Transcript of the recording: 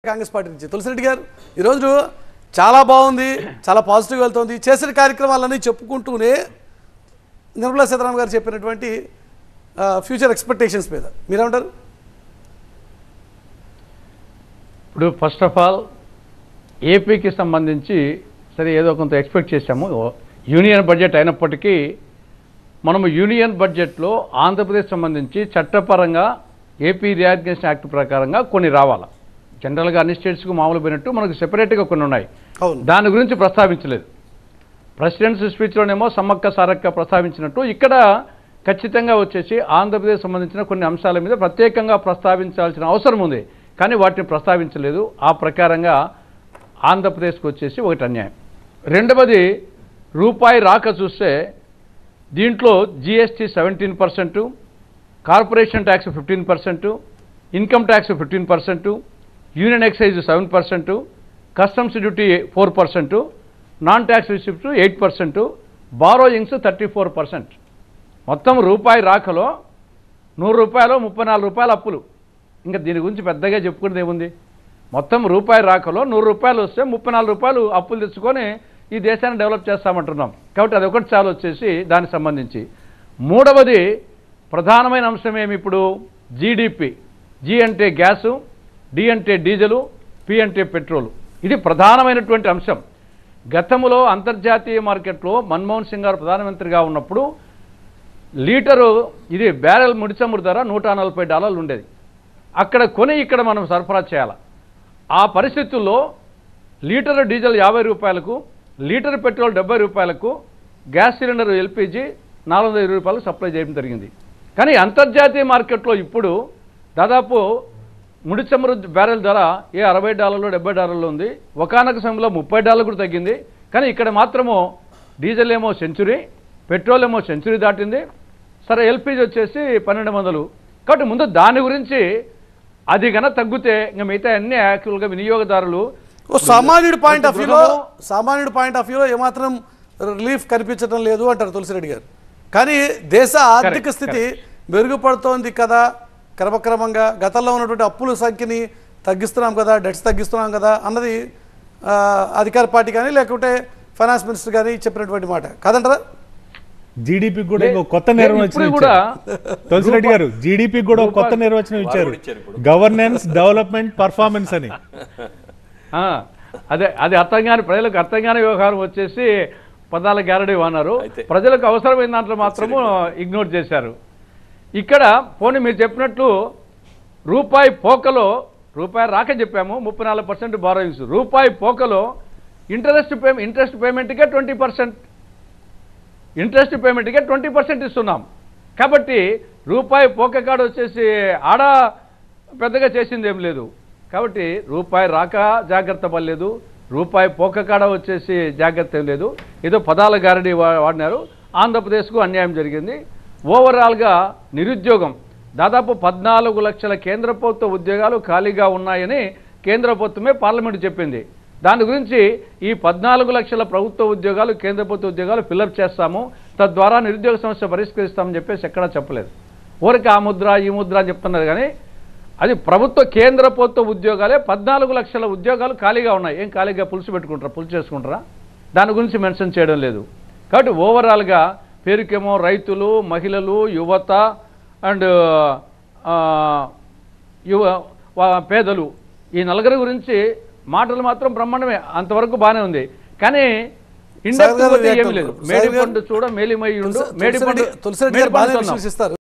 Congress party నుంచి తులసిరెడ్డి గారు ఈరోజు చాలా బాగుంది చాలా పాజిటివ్ వెళ్తుంది చేసిన కార్యక్రమాలన్నీ చెప్పుకుంటూనే నిర్మలా సీతారామన్ గారు చెప్పినటువంటి ఫ్యూచర్ ఎక్స్పెక్టేషన్స్ మీద మీరేమంటారు ఇప్పుడు ఫస్ట్ ఆఫ్ ఆల్ ఏపీకి సంబంధించి సరే ఏదో కొంత ఎక్స్పెక్ట్ చేశాము యూనియన్ బడ్జెట్ అయినప్పటికీ మనము యూనియన్ బడ్జెట్లో ఆంధ్రప్రదేశ్ సంబంధించి చట్టపరంగా ఏపీ రియార్గనైజేషన్ యాక్ట్ ప్రకారంగా కొన్ని రావాలి జనరల్గా అన్ని స్టేట్స్కు మామూలు పోయినట్టు మనకు సెపరేట్గా కొన్ని ఉన్నాయి అవును దాని గురించి ప్రస్తావించలేదు ప్రెసిడెంట్స్ స్పీచ్లోనేమో సమ్మక్క సారక్క ప్రస్తావించినట్టు ఇక్కడ ఖచ్చితంగా వచ్చేసి ఆంధ్రప్రదేశ్ సంబంధించిన కొన్ని అంశాల మీద ప్రత్యేకంగా ప్రస్తావించాల్సిన అవసరం ఉంది కానీ వాటిని ప్రస్తావించలేదు ఆ ప్రకారంగా ఆంధ్రప్రదేశ్కి వచ్చేసి ఒకటి అన్యాయం రెండవది రూపాయి రాక చూస్తే దీంట్లో GST seventeen percent corporation tax fifteen percent income tax fifteen percent union excise seven percent customs duty four percent non tax receipts eight percent borrowings thirty four percent మొత్తం రూపాయి రాకలో నూరు రూపాయలు ముప్పై నాలుగు రూపాయల అప్పులు ఇంకా దీని గురించి పెద్దగా చెప్పుకునేది ఏముంది మొత్తం రూపాయి రాకలో నూరు రూపాయలు వస్తే ముప్పై నాలుగు రూపాయలు అప్పులు తెచ్చుకొని ఈ దేశాన్ని డెవలప్ చేస్తామంటున్నాం కాబట్టి అది ఒకటి చాలు వచ్చేసి దానికి సంబంధించి మూడవది ప్రధానమైన అంశం ఏమి ఇప్పుడు జీడిపి జీ అంటే గ్యాసు డి అంటే డీజిలు పి అంటే పెట్రోలు ఇది ప్రధానమైనటువంటి అంశం గతంలో అంతర్జాతీయ మార్కెట్లో మన్మోహన్ సింగ్ గారు ప్రధానమంత్రిగా ఉన్నప్పుడు లీటరు ఇది బ్యారెల్ ముడిచమురు ధర నూట నలభై డాలర్లు ఉండేది అక్కడ కొని ఇక్కడ మనం సరఫరా చేయాలి ఆ పరిస్థితుల్లో లీటర్ డీజిల్ యాభై రూపాయలకు లీటర్ పెట్రోల్ డెబ్బై రూపాయలకు గ్యాస్ సిలిండర్ ఎల్పిజి నాలుగు వందల ఇరవై రూపాయలకు సప్లై చేయడం జరిగింది కానీ అంతర్జాతీయ మార్కెట్లో ఇప్పుడు దాదాపు ముడి చమురు బ్యారెల్ ధర ఏ అరవై డాలర్లు డెబ్బై డాలర్లు ఉంది ఒకనొక సమయంలో ముప్పై డాలర్లు కూడా తగ్గింది కానీ ఇక్కడ మాత్రము డీజిల్ ఏమో సెంచురీ పెట్రోల్ ఏమో సెంచురీ దాటింది సరే ఎల్పిజి వచ్చేసి పన్నెండు వందలు కాబట్టి ముందు దాని గురించి అది గన తగ్గితే ఇంకా మిగతా అన్ని యాక్చువల్గా వినియోగదారులు ఓ సామాన్యుడి పాయింట్ ఆఫ్ వ్యూలో గృహము- సామాన్యుడి పాయింట్ ఆఫ్ వ్యూలో ఏమాత్రం రిలీఫ్ కనిపించడం లేదు అంటారు తులసిరెడ్డి గారు కానీ దేశ ఆర్థిక Correct, స్థితి మెరుగుపడుతోంది కదా క్రమక్రమంగా గతంలో ఉన్నటువంటి అప్పుల సంఖ్యని తగ్గిస్తున్నాం కదా డెట్స్ తగ్గిస్తున్నాం కదా అన్నది ఆ, అధికార పార్టీ కానీ లేకుంటే ఫైనాన్స్ మినిస్టర్ కానీ చెప్పినటువంటి మాట కాదంటారా జీడిపి కూడా ఇంకో కొత్త లేదు, నిర్వచనం ఇప్పుడు కూడా ఇచ్చారు తులసిరెడ్డి గారు జీడిపి కూడా ఒక కొత్త నిర్వచనం ఇచ్చారు గవర్నెన్స్ డెవలప్మెంట్ పర్ఫార్మెన్స్ అని ఆ, అదే అది అర్థం కాని ప్రజలకు అర్థం కాని వ్యవహారం వచ్చేసి పదాల గ్యారడీ అన్నారు ప్రజలకు అవసరమైన దాంట్లో మాత్రము ఇగ్నోర్ చేశారు ఇక్కడ పోనీ మీరు చెప్పినట్లు రూపాయి పోకలో రూపాయి రాక చెప్పాము ముప్పై నాలుగు పర్సెంట్ బారోయింగ్స్ రూపాయి పోకలో ఇంట్రెస్ట్ పే ఇంట్రెస్ట్ పేమెంట్కే ట్వంటీ పర్సెంట్ ఇంట్రెస్ట్ పేమెంట్కే ట్వంటీ పర్సెంట్ ఇస్తున్నాం కాబట్టి రూపాయి పోక కాడ వచ్చేసి ఆడ పెద్దగా చేసింది ఏం లేదు కాబట్టి రూపాయి రాక జాగ్రత్త పడలేదు రూపాయి పోక కాడ వచ్చేసి జాగ్రత్త ఏం లేదు ఏదో పదాల గారడి వా- వాడినారు ఆంధ్రప్రదేశ్కు అన్యాయం జరిగింది ఓవరాల్గా నిరుద్యోగం దాదాపు పద్నాలుగు లక్షల కేంద్ర ప్రభుత్వ ఉద్యోగాలు ఖాళీగా ఉన్నాయని కేంద్ర ప్రభుత్వమే పార్లమెంట్ చెప్పింది దాని గురించి ఈ పద్నాలుగు లక్షల ప్రభుత్వ ఉద్యోగాలు కేంద్ర ప్రభుత్వ ఉద్యోగాలు ఫిల్అప్ చేస్తాము తద్వారా నిరుద్యోగ సమస్య పరిష్కరిస్తామని చెప్పేసి ఎక్కడా చెప్పలేదు ఊరికి ఆ ముద్ర ఈ ముద్ర అని చెప్తున్నారు కానీ అది ప్రభుత్వ కేంద్ర ప్రభుత్వ ఉద్యోగాలే పద్నాలుగు లక్షల ఉద్యోగాలు ఖాళీగా ఉన్నాయి ఏం ఖాళీగా పులుసు పెట్టుకుంటారా పులుసు చేసుకుంటారా దాని గురించి మెన్షన్ చేయడం లేదు కాబట్టి ఓవరాల్గా పేరుకేమో రైతులు మహిళలు యువత అండ్ యువ వా- పేదలు ఈ నలుగురి గురించి మాటలు మాత్రం బ్రహ్మాండమే అంతవరకు బాగానే ఉంది కానీ ఇండస్ట్రీ గారు పోతే react ఏమీ లేదు అవుతారు. మేడి సాగర్ గారు- పండు చూడ మేలిమై ఉండు తులసి- మేడి పండు తులసిరెడ్డి తులసిరెడ్డి మేడి గారు బాగానే పండు తిన్నాం. విశ్లేషిస్తారు